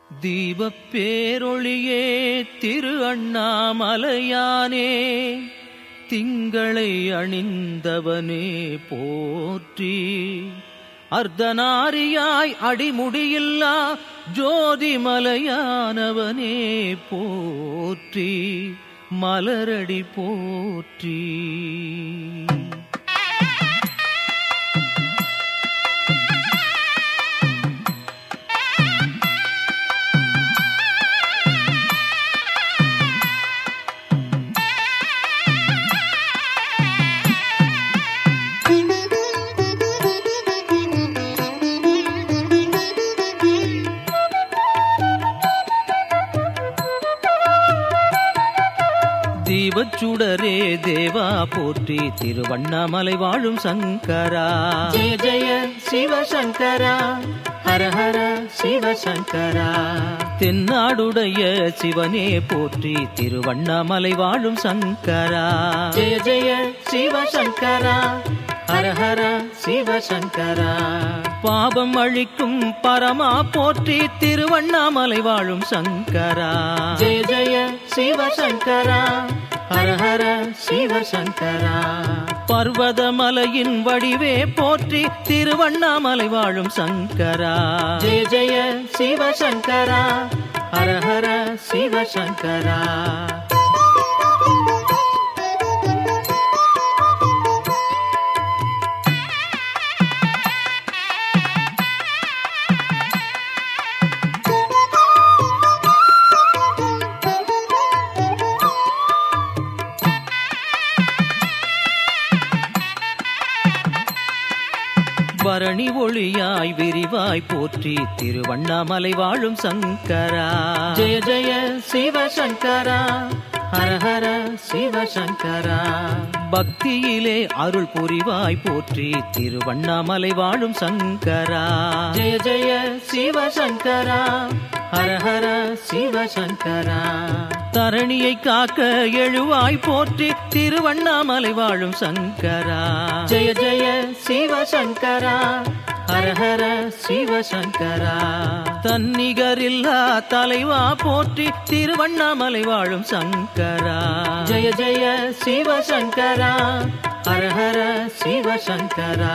தீபப் பேரொளியே திரு அண்ணாமலையானே திங்களை அணிந்தவனே போற்றி அர்த்தநாரியாய் அடிமுடியில்லா ஜோதிமலையானவனே போற்றி மலரடி போற்றி தீபச்சுடரே தேவா போற்றி திருவண்ணாமலை வாழும் சங்கரா ஜெய ஜெய சிவசங்கரா ஹர ஹர சிவசங்கரா தென்னாடுடைய சிவனே போற்றி திருவண்ணாமலை வாழும் சங்கரா ஜெய ஜெய சிவசங்கரா ஹர ஹர சிவசங்கரா பாபம் அழிக்கும் பரமா போற்றி திருவண்ணாமலை வாழும் சங்கரா ஜெய ஜெய சிவசங்கரா ஹர ஹர சிவசங்கரா பர்வதமலையின் வடிவே போற்றி திருவண்ணாமலை வாழும் சங்கரா ஜெய ஜெய சிவசங்கரா ஹர ஹர சிவசங்கரா பரணி ஒளியாய் விரிவாய் போற்றி திருவண்ணாமலை வாழும் சங்கரா ஜெய ஜெய சிவசங்கரா ஹர ஹர சிவசங்கரா பக்தியிலே அருள் புரிவாய் போற்றி திருவண்ணாமலை வாழும் சங்கரா ஜெய ஜெய சிவசங்கரா ஹர ஹர சிவசங்கரா தரணியை காக்க எழுவாய் போற்றி திருவண்ணாமலை வாழும் சங்கரா ஜெய ஜெய சிவசங்கரா ஹர ஹர சிவசங்கரா தன்னிகரில்லா தலைவா போற்றி திருவண்ணாமலை வாழும் சங்கரா ஜெய ஜெய சிவசங்கரா ஹர ஹர சிவசங்கரா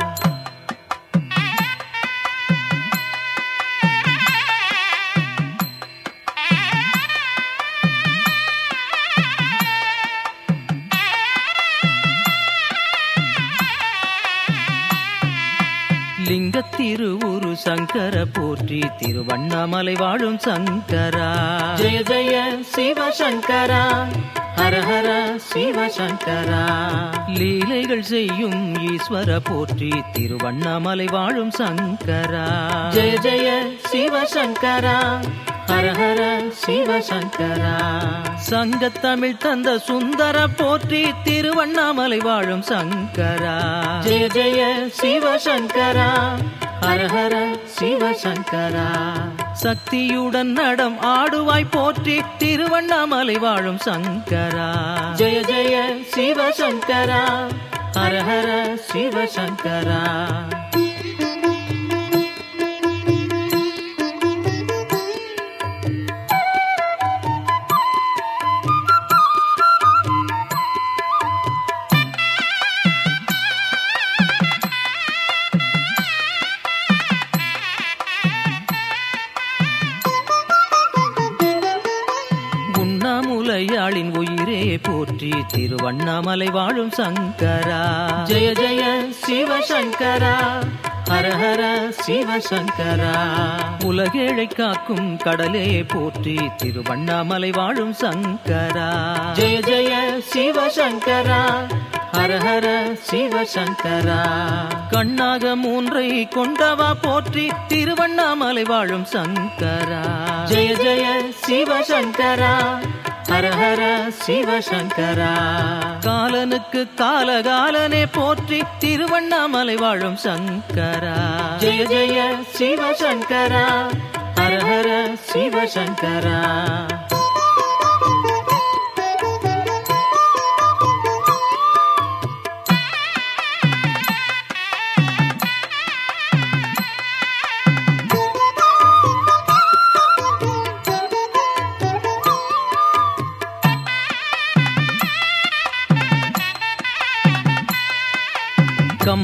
லிங்க திருவுரு சங்கர போற்றி திருவண்ணாமலை வாழும் சங்கரா ஜெய ஜெய சிவசங்கரா ஹர ஹர சிவசங்கரா லீலைகள் செய்யும் ஈஸ்வர போற்றி திருவண்ணாமலை வாழும் சங்கரா ஜெய ஜெய சிவசங்கரா ஹர ஹர சிவசங்கரா சங்கத்தமிழ் தந்த சுந்தர போற்றி திருவண்ணாமலை வாழும் சங்கரா ஜெய ஜெய சிவசங்கரா ஹர ஹர சிவசங்கரா சக்தியுடன் நடம் ஆடுவாய் போற்றி திருவண்ணாமலை வாழும் சங்கரா ஜெய ஜெய சிவசங்கரா ஹர ஹர சிவசங்கரா உண்ணாமுலையாளின் உயிரே போற்றி திருவண்ணாமலை வாழும் சங்கரா ஜெய ஜெய சிவசங்கரா ஹர ஹர சிவசங்கரா உலகேழை காக்கும் கடலே போற்றி திருவண்ணாமலை வாழும் சங்கரா ஜெய ஜெய சிவசங்கரா ஹர ஹர சிவசங்கரா கண்ணாக மூன்றை கொண்டவா போற்றி திருவண்ணாமலை வாழும் சங்கரா ஜெய ஜெய சிவசங்கரா ஹர ஹர சிவசங்கரா காலனுக்கு காலகாலனே போற்றி திருவண்ணாமலை வாழும் சங்கரா ஜெய ஜெய சிவசங்கரா ஹர ஹர சிவசங்கரா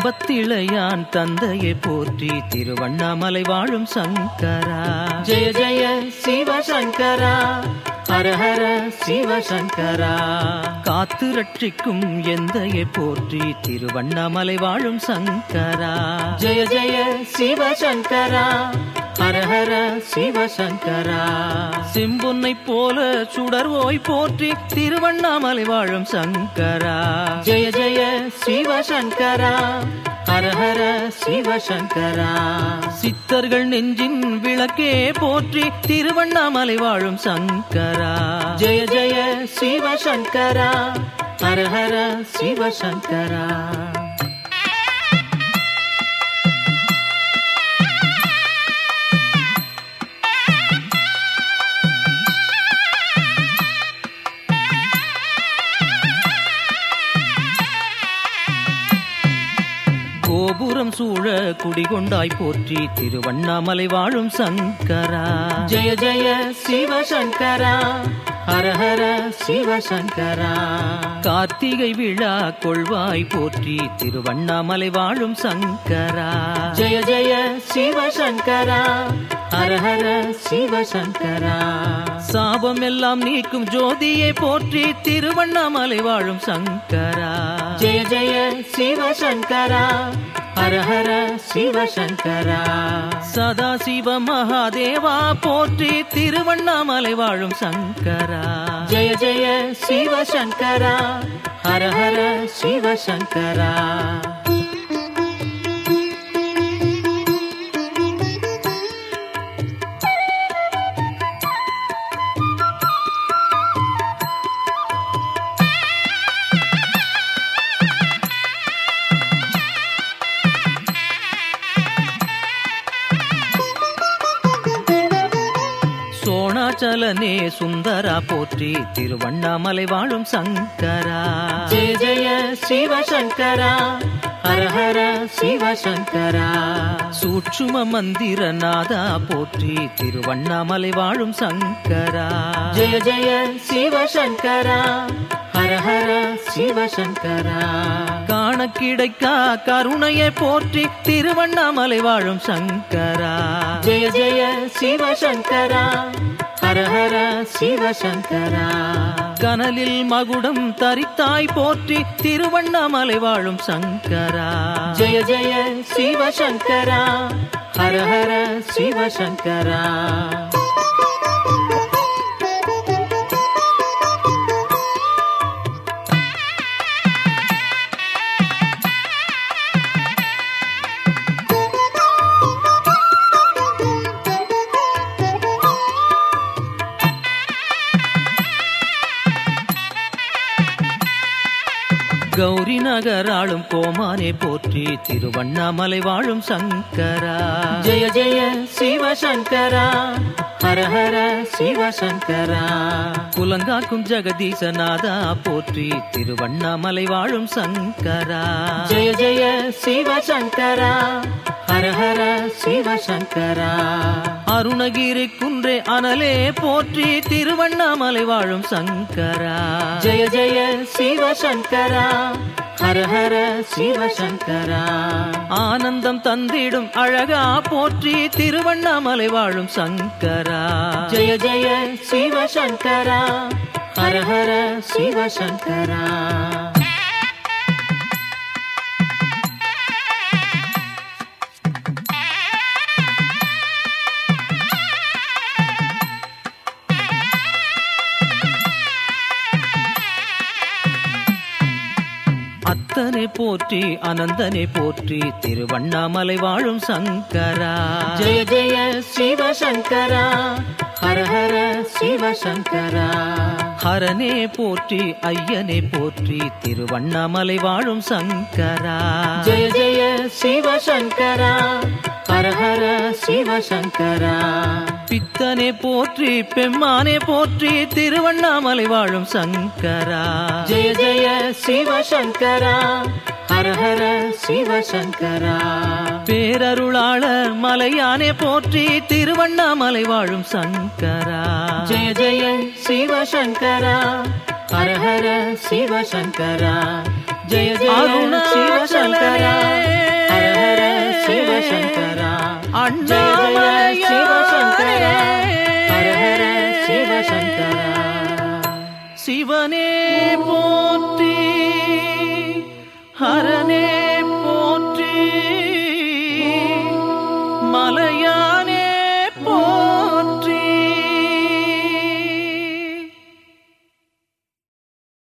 கம்பத்திளையான் தந்தையை போற்றி திருவண்ணாமலை வாழும் சங்கரா ஜெய ஜெய சிவசங்கரா ஹர ஹர சிவசங்கரா காத்து ரட்சிக்கும் எந்தையை போற்றி திருவண்ணாமலை வாழும் சங்கரா ஜெய ஜெய சிவசங்கரா ஹர ஹர சிவசங்கரா சிம்பொன்னை போல சுடர்வோய் போற்றி திருவண்ணாமலை வாழும் சங்கரா ஜெய ஜெய சிவசங்கரா ஹர ஹர சிவசங்கரா சித்தர்கள் நெஞ்சின் விளக்கே போற்றி திருவண்ணாமலை வாழும் சங்கரா ஜெய ஜெய சிவசங்கரா ஹர ஹர சிவசங்கரா கோபுரம் சூழ குடிகொண்டாய் போற்றி திருவண்ணாமலை வாழும் சங்கரா ஜெய ஜெய சிவசங்கரா ஹர ஹர சிவசங்கரா கார்த்திகை விழா கொள்வாய் போற்றி திருவண்ணாமலை வாழும் சங்கரா ஜெய ஜெய சிவசங்கரா ஹர ஹர சிவசங்கரா சாபம் எல்லாம் நீக்கும் ஜோதியை போற்றி திருவண்ணாமலை வாழும் சங்கரா ஜெய ஜெய சிவசங்கரா ஹர ஹர சிவசங்கரா சதா சிவ மகாதேவா போற்றி திருவண்ணாமலை வாழும் சங்கரா ஜெய ஜெய சிவசங்கரா ஹர ஹர சிவசங்கரா சோணாச்சலனே சுந்தரா போற்றி திருவண்ணாமலை வாழும் சங்கரா ஜெய ஜெய சிவசங்கரா ஹர ஹர சிவசங்கரா சூட்சும மந்திர நாதா போற்றி திருவண்ணாமலை வாழும் சங்கரா ஜெய ஜெய சிவசங்கரா ஹர ஹர சிவசங்கரா காண கிடைக்கா கருணையை போற்றி திருவண்ணாமலை வாழும் சங்கரா ஜெய ஜெய சிவசங்கரா ஹர ஹர சிவசங்கரா கனலில் மகுடம் தரித்தாய் போற்றி திருவண்ணாமலை வாழும் சங்கரா ஜெய ஜெய சிவசங்கரா ஹர ஹர சிவசங்கரா கௌரி நகராளும் கோமானே போற்றி திருவண்ணாமலை வாழும் சங்கரா ஜெய ஜெய சிவசங்கரா ஹர ஹர சிவசங்கரா குலங்காக்கும் ஜெகதீசநாதா போற்றி திருவண்ணாமலை வாழும் சங்கரா ஜெய ஜெய சிவசங்கரா ஹர ஹர சிவசங்கரா அருணகிரி குன்றே அனலே போற்றி திருவண்ணாமலை வாழும் சங்கரா ஜெய ஜெய சிவசங்கரா ஹர ஹர சிவசங்கரா ஆனந்தம் தந்திடும் அழகா போற்றி திருவண்ணாமலை வாழும் சங்கரா ஜெய ஜெய சிவசங்கரா ஹர ஹர சிவசங்கரா அத்தனை போற்றி அனந்தனை போற்றி திருவண்ணாமலை வாழும் சங்கரா ஜெய ஜெய சிவசங்கரா ஹர ஹர சிவசங்கரா ஹரனே போற்றி ஐயனே போற்றி திருவண்ணாமலை வாழும் சங்கரா ஜெய ஜெய சிவசங்கரா ஹர ஹர சிவசங்கரா பித்தனே போற்றி பெம்மானே போற்றி திருவண்ணாமலை வாழும் சங்கரா ஜெய ஜெய சிவசங்கரா ஹர ஹர சிவசங்கரா பேரருளாளர் மலையானே போற்றி திருவண்ணாமலை வாழும் சங்கரா ஜெய ஜெய சிவசங்கரா ஹர ஹர சிவசங்கரா ஜெய ஜெய சிவசங்கரா சிவனே